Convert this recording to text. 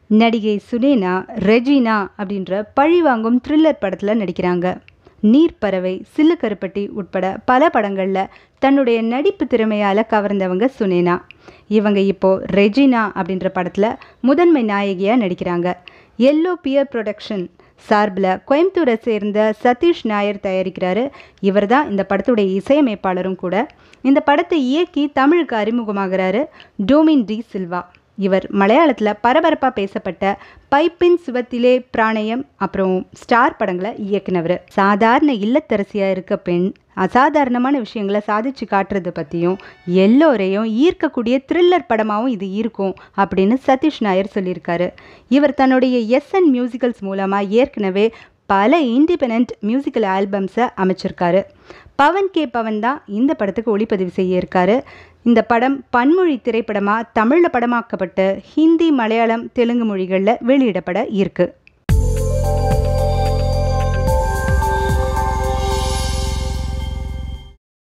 நடிகை சுனேனா ரெஜினா அப்படின்ற பழிவாங்கும் த்ரில்லர் படத்தில் நடிக்கிறாங்க நீர்ப்பறவை சில்லுக்கருப்பட்டி உட்பட பல படங்களில் தன்னுடைய நடிப்பு திறமையால் கவர்ந்தவங்க சுனேனா இவங்க இப்போ ரெஜினா அப்படின்ற படத்தில் முதன்மை நாயகியாக நடிக்கிறாங்க எல்லோ பியர் ப்ரொடக்ஷன் சார்பில் கோயம்புத்தூரை சேர்ந்த சதீஷ் நாயர் தயாரிக்கிறாரு இவர் தான் இந்த படத்துடைய இசையமைப்பாளரும் கூட இந்த படத்தை இயக்கி தமிழுக்கு அறிமுகமாகிறாரு டோமின் டி சில்வா இவர் மலையாளத்தில் பரபரப்பாக பேசப்பட்ட பைப்பின் சுவத்திலே பிராணயம் அப்புறம் ஸ்டார் படங்களை இயக்குனவர் சாதாரண இல்லத்தரசியாக இருக்க பெண் அசாதாரணமான விஷயங்களை சாதிச்சு காட்டுறது பற்றியும் எல்லோரையும் ஈர்க்கக்கூடிய த்ரில்லர் படமாகவும் இது இருக்கும் அப்படின்னு சதீஷ் நாயர் சொல்லியிருக்காரு இவர் தன்னுடைய எஸ்என் மியூசிக்கல்ஸ் மூலமாக ஏற்கனவே பல இண்டிபெண்ட் மியூசிக்கல் ஆல்பம்ஸை அமைச்சிருக்காரு பவன் கே பவன் தான் இந்த படத்துக்கு ஒளிப்பதிவு செய்ய இருக்காரு இந்த படம் பன்மொழி திரைப்படமாக தமிழில் படமாக்கப்பட்டு ஹிந்தி மலையாளம் தெலுங்கு மொழிகளில் வெளியிடப்பட இருக்கு